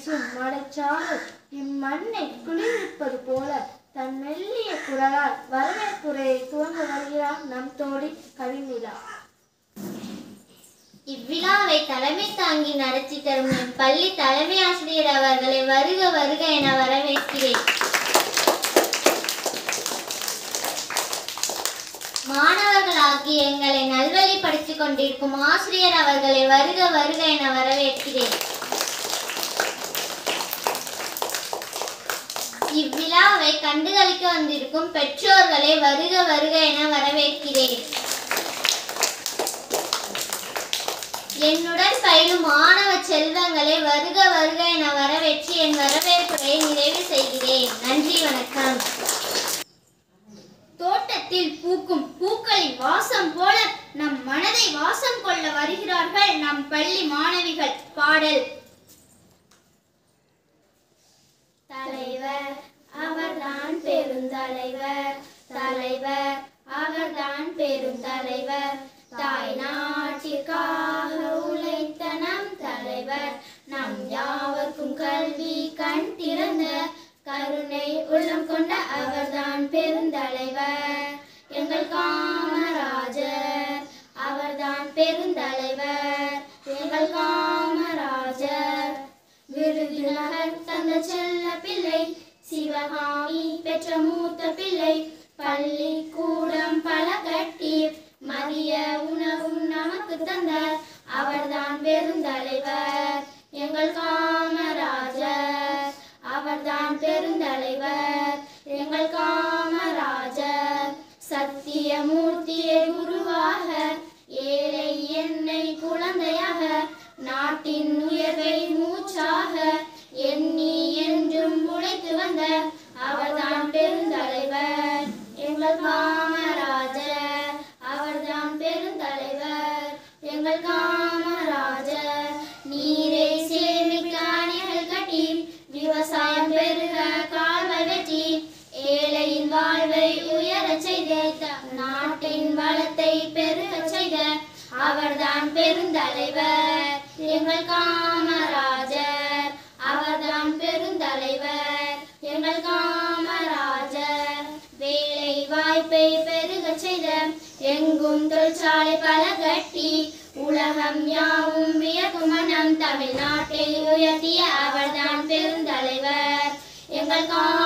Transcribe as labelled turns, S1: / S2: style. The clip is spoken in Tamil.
S1: வீசும் மலைச்சாரல் இம்மண்ணை குளிர்விப்பது போல தன் மெல்லிய குரலால் வரவேற்புரையை துவங்க வருகிறார் நம் தோழி கவிநிலா
S2: இவ்விழாவை தலைமை தாங்கி நடத்தி தரும் என் பள்ளி தலைமை ஆசிரியர் அவர்களை வருக வருக என வரவேற்கிறேன் மாணவர்களாகிய எங்களை நல்வழிப்படுத்திக் கொண்டிருக்கும் ஆசிரியர் அவர்களை வருக வருக என வரவேற்கிறேன் இவ்விழாவை கண்டுகளிக்க வந்திருக்கும் பெற்றோர்களை வருக வருக என வரவேற்கிறேன் என்னுடன் பயிலும் மாணவ செல்வங்களை வருக வருக என வரவேற்று என் வரவேற்புரையை நிறைவு செய்கிறேன் நன்றி வணக்கம்
S1: தோட்டத்தில் பூக்கும் பூக்களின் வாசம் போல நம் மனதை வாசம் கொள்ள வருகிறார்கள் நம் பள்ளி மாணவிகள் பாடல் தலைவர் அவர்தான் பெருந்தலைவர் தலைவர் அவர்தான் பெருந்தலைவர் தாய் நாட்டிற்காக உழைத்த நம் தலைவர் நம் யாவர்க்கும் கல்வி கண் திறந்த கருணை உள்ளம் கொண்ட அவர்தான் பெருந்தலைவர் எங்கள் காமராஜர் அவர்தான் பெருந்தலைவர் எங்கள் காமராஜர் விருதுநகர் தந்த செல்ல பிள்ளை சிவகாமி பெற்ற மூத்த பிள்ளை பள்ளி கூடம் பல கட்டி மதிய உணவும் நமக்கு தந்த அவர்தான் பெருந்தலைவர் எங்கள் காமராஜர் அவர்தான் பெருந்தலைவர் எங்கள் காமராஜர் சத்தியமூர்த்தியை குருவாக ஏழை என்னை குழந்தையாக நாட்டின் உயர்வை மூச்சாக எண்ணி என்றும் உழைத்து வந்த அவர்தான் பெருந்தலைவர் எங்கள் காமராஜர் அவர்தான் பெருந்தலைவர் எங்கள் காமராஜர் நீரை சேமிக்க அணைகள் கட்டி விவசாயம் பெருக கால்வாய் வெட்டி ஏழையின் வாழ்வை உயரச் செய்த நாட்டின் வளத்தை பெருகச் செய்த அவர்தான் பெருந்தலைவர் எங்கள் காமராஜர் அவர்தான் பெருந்தலைவர் எங்கள் காமராஜர் வேலை வாய்ப்பை பெருகச் செய்த எங்கும் தொழிற்சாலை பல கட்டி உலகம் யாவும் வியக்கும் மனம் தமிழ்நாட்டை உயர்த்திய அவர்தான் பெருந்தலைவர் எங்கள் கா